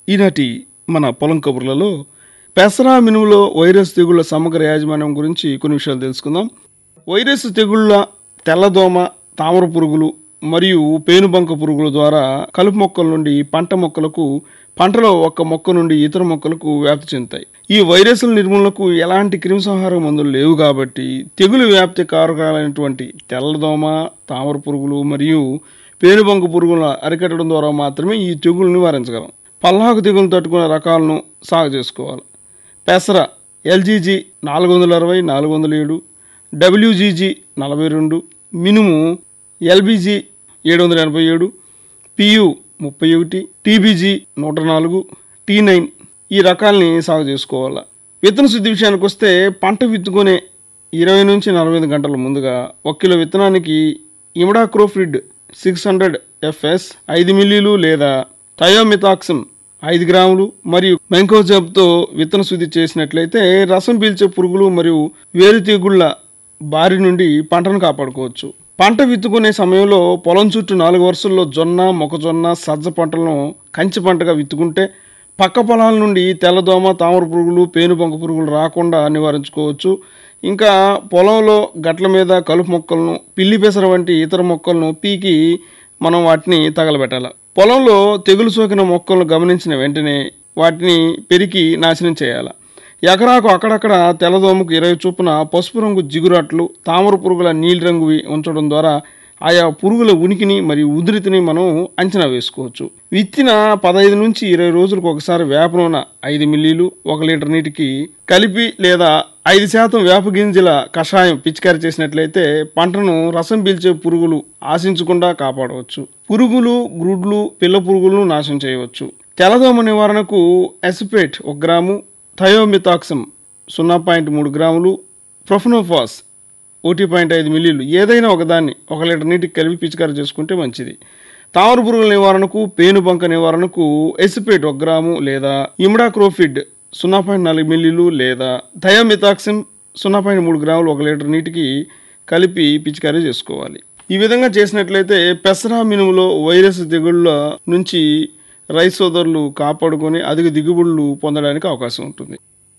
ఈనాటి మన పొలం కబుర్లలో పెసరా మినుములో వైరస్ తెగుళ్ల సమగ్ర యాజమాన్యం గురించి కొన్ని విషయాలు తెలుసుకుందాం వైరస్ తెగుళ్ల తెల్లదోమ తామర పురుగులు మరియు పేనుబంక పురుగుల ద్వారా కలుపు మొక్కల నుండి పంట మొక్కలకు పంటలో ఒక మొక్క నుండి ఇతర మొక్కలకు వ్యాప్తి చెందుతాయి ఈ వైరస్ల నిర్మూలనకు ఎలాంటి క్రిమిసంహార మందులు లేవు కాబట్టి తెగులు వ్యాప్తి కారకాలైనటువంటి తెల్లదోమ తామర పురుగులు మరియు పేనుబంక పురుగుల అరికట్టడం ద్వారా మాత్రమే ఈ తెగులు నివారించగలం పల్లాకు తెగులు తట్టుకునే రకాలను సాగు చేసుకోవాలి పెసర ఎల్జీజీ నాలుగు వందల అరవై నాలుగు వందల ఏడు డబ్ల్యూజీజీ నలభై రెండు మినుము ఎల్బీజీ ఏడు వందల ఎనభై ఏడు పియు ముప్పై ఒకటి టీబీజీ నూట నాలుగు టీ నైన్ ఈ రకాల్ని సాగు చేసుకోవాలి విత్తన శుద్ధి విషయానికి వస్తే పంట విత్తుకునే ఇరవై నుంచి నలభై ఐదు గంటల ముందుగా ఒక కిలో విత్తనానికి ఇమిడాక్రోఫిడ్ సిక్స్ హండ్రెడ్ ఎఫ్ఎస్ ఐదు మిల్లీలు లేదా థయోమితాక్సిమ్ ఐదు గ్రాములు మరియు మెంకోజబ్తో విత్తన శుద్ధి చేసినట్లయితే రసం పీల్చే పురుగులు మరియు వేరు తెగుళ్ల బారి నుండి పంటను కాపాడుకోవచ్చు పంట విత్తుకునే సమయంలో పొలం చుట్టూ నాలుగు వరుసల్లో జొన్న మొక్కజొన్న సజ్జ పంటలను కంచి పంటగా విత్తుకుంటే పక్క పొలాల నుండి తెల్లదోమ తామర పురుగులు పేనుబంక పురుగులు రాకుండా నివారించుకోవచ్చు ఇంకా పొలంలో గట్ల మీద కలుపు మొక్కలను పిల్లి పెసర వంటి ఇతర మొక్కలను పీకి మనం వాటిని తగలబెట్టాలి పొలంలో తెగులు సోకిన మొక్కలను గమనించిన వెంటనే వాటిని పెరికి నాశనం చేయాలి ఎకరాకు అక్కడక్కడ తెల్లదోమకు ఇరవై చొప్పున పసుపు రంగు జిగురాట్లు తామర పురుగుల నీలి రంగువి ఉంచడం ద్వారా ఆయా పురుగుల ఉనికిని మరియు ఉధృతిని మనం అంచనా వేసుకోవచ్చు విత్తిన పదహైదు నుంచి ఇరవై రోజులకు ఒకసారి వేప నూనె ఐదు మిల్లీలు ఒక లీటర్ నీటికి కలిపి లేదా ఐదు శాతం వేప గింజల కషాయం పిచికారి చేసినట్లయితే పంటను రసం పీల్చే పురుగులు ఆశించకుండా కాపాడవచ్చు పురుగులు గ్రుడ్లు పిల్ల పురుగులను నాశనం చేయవచ్చు తెల్లదోమ నివారణకు ఎసిపేట్ ఒక గ్రాము థయోమితాక్సమ్ సున్నా పాయింట్ మూడు గ్రాములు ప్రొఫనోఫాస్ ఒకటి పాయింట్ ఐదు మిల్లీలు ఏదైనా ఒకదాన్ని ఒక లీటర్ నీటికి కలిపి పిచికారి చేసుకుంటే మంచిది తామర పురుగుల నివారణకు పేనుబంక నివారణకు ఎసిపేట్ ఒక గ్రాము లేదా ఇమిడాక్రోఫిడ్ సున్నా పాయింట్ నాలుగు మిల్లీలు లేదా థయోమితాక్సిమ్ సున్నా పాయింట్ మూడు గ్రాములు ఒక లీటర్ నీటికి కలిపి పిచికారీ చేసుకోవాలి ఈ విధంగా చేసినట్లయితే పెసరా మినుములో వైరస్ తెగుళ్ళ నుంచి రైస్ సోదరులు కాపాడుకొని అధిక దిగుబడులు పొందడానికి అవకాశం ఉంటుంది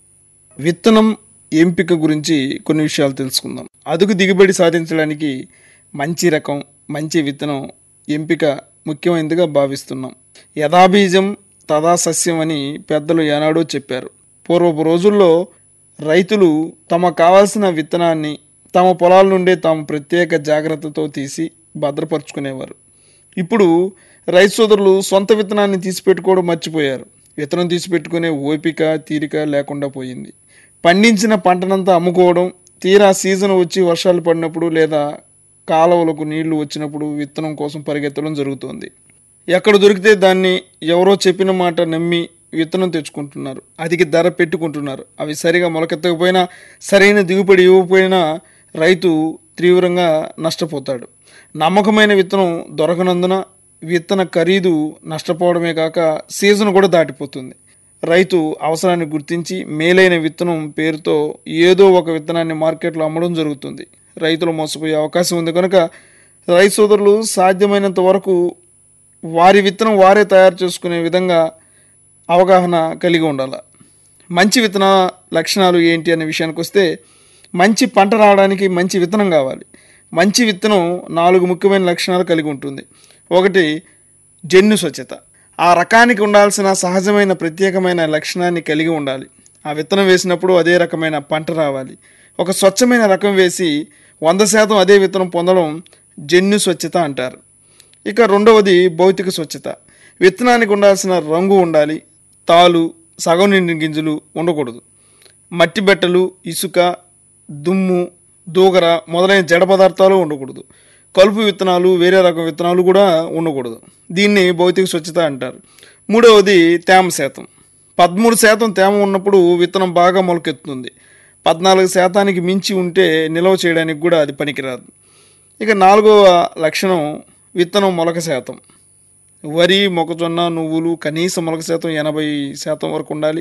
విత్తనం ఎంపిక గురించి కొన్ని విషయాలు తెలుసుకుందాం అదుగు దిగుబడి సాధించడానికి మంచి రకం మంచి విత్తనం ఎంపిక ముఖ్యమైనదిగా భావిస్తున్నాం యథాబీజం తదా సస్యం అని పెద్దలు ఏనాడో చెప్పారు పూర్వపు రోజుల్లో రైతులు తమకు కావాల్సిన విత్తనాన్ని తమ పొలాల నుండే తాము ప్రత్యేక జాగ్రత్తతో తీసి భద్రపరుచుకునేవారు ఇప్పుడు రైతు సోదరులు సొంత విత్తనాన్ని తీసిపెట్టుకోవడం మర్చిపోయారు విత్తనం తీసిపెట్టుకునే ఓపిక తీరిక లేకుండా పోయింది పండించిన పంటనంతా అమ్ముకోవడం తీరా సీజన్ వచ్చి వర్షాలు పడినప్పుడు లేదా కాలువలకు నీళ్లు వచ్చినప్పుడు విత్తనం కోసం పరిగెత్తడం జరుగుతోంది ఎక్కడ దొరికితే దాన్ని ఎవరో చెప్పిన మాట నమ్మి విత్తనం తెచ్చుకుంటున్నారు అధిక ధర పెట్టుకుంటున్నారు అవి సరిగా మొలకెత్తకపోయినా సరైన దిగుబడి ఇవ్వకపోయినా రైతు తీవ్రంగా నష్టపోతాడు నమ్మకమైన విత్తనం దొరకనందున విత్తన ఖరీదు నష్టపోవడమే కాక సీజన్ కూడా దాటిపోతుంది రైతు అవసరాన్ని గుర్తించి మేలైన విత్తనం పేరుతో ఏదో ఒక విత్తనాన్ని మార్కెట్లో అమ్మడం జరుగుతుంది రైతులు మోసపోయే అవకాశం ఉంది కనుక రైతు సోదరులు సాధ్యమైనంత వరకు వారి విత్తనం వారే తయారు చేసుకునే విధంగా అవగాహన కలిగి ఉండాలి మంచి విత్తన లక్షణాలు ఏంటి అనే విషయానికి వస్తే మంచి పంట రావడానికి మంచి విత్తనం కావాలి మంచి విత్తనం నాలుగు ముఖ్యమైన లక్షణాలు కలిగి ఉంటుంది ఒకటి జన్యు స్వచ్ఛత ఆ రకానికి ఉండాల్సిన సహజమైన ప్రత్యేకమైన లక్షణాన్ని కలిగి ఉండాలి ఆ విత్తనం వేసినప్పుడు అదే రకమైన పంట రావాలి ఒక స్వచ్ఛమైన రకం వేసి వంద శాతం అదే విత్తనం పొందడం జన్యు స్వచ్ఛత అంటారు ఇక రెండవది భౌతిక స్వచ్ఛత విత్తనానికి ఉండాల్సిన రంగు ఉండాలి తాలు సగం నిండిన గింజలు ఉండకూడదు మట్టి బెట్టలు ఇసుక దుమ్ము దూగర మొదలైన జడ పదార్థాలు ఉండకూడదు కలుపు విత్తనాలు వేరే రకం విత్తనాలు కూడా ఉండకూడదు దీన్ని భౌతిక స్వచ్ఛత అంటారు మూడవది తేమ శాతం పదమూడు శాతం తేమ ఉన్నప్పుడు విత్తనం బాగా మొలకెత్తుతుంది పద్నాలుగు శాతానికి మించి ఉంటే నిల్వ చేయడానికి కూడా అది పనికిరాదు ఇక నాలుగవ లక్షణం విత్తనం మొలక శాతం వరి మొక్కజొన్న నువ్వులు కనీస మొలక శాతం ఎనభై శాతం వరకు ఉండాలి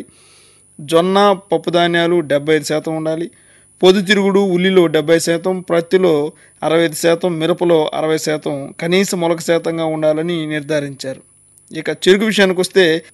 జొన్న పప్పు ధాన్యాలు డెబ్బై ఐదు శాతం ఉండాలి పొద్దుతిరుగుడు ఉల్లిలో డెబ్బై శాతం ప్రత్తిలో అరవై ఐదు శాతం మిరపలో అరవై శాతం కనీస మొలక శాతంగా ఉండాలని నిర్ధారించారు ఇక చెరుకు విషయానికి వస్తే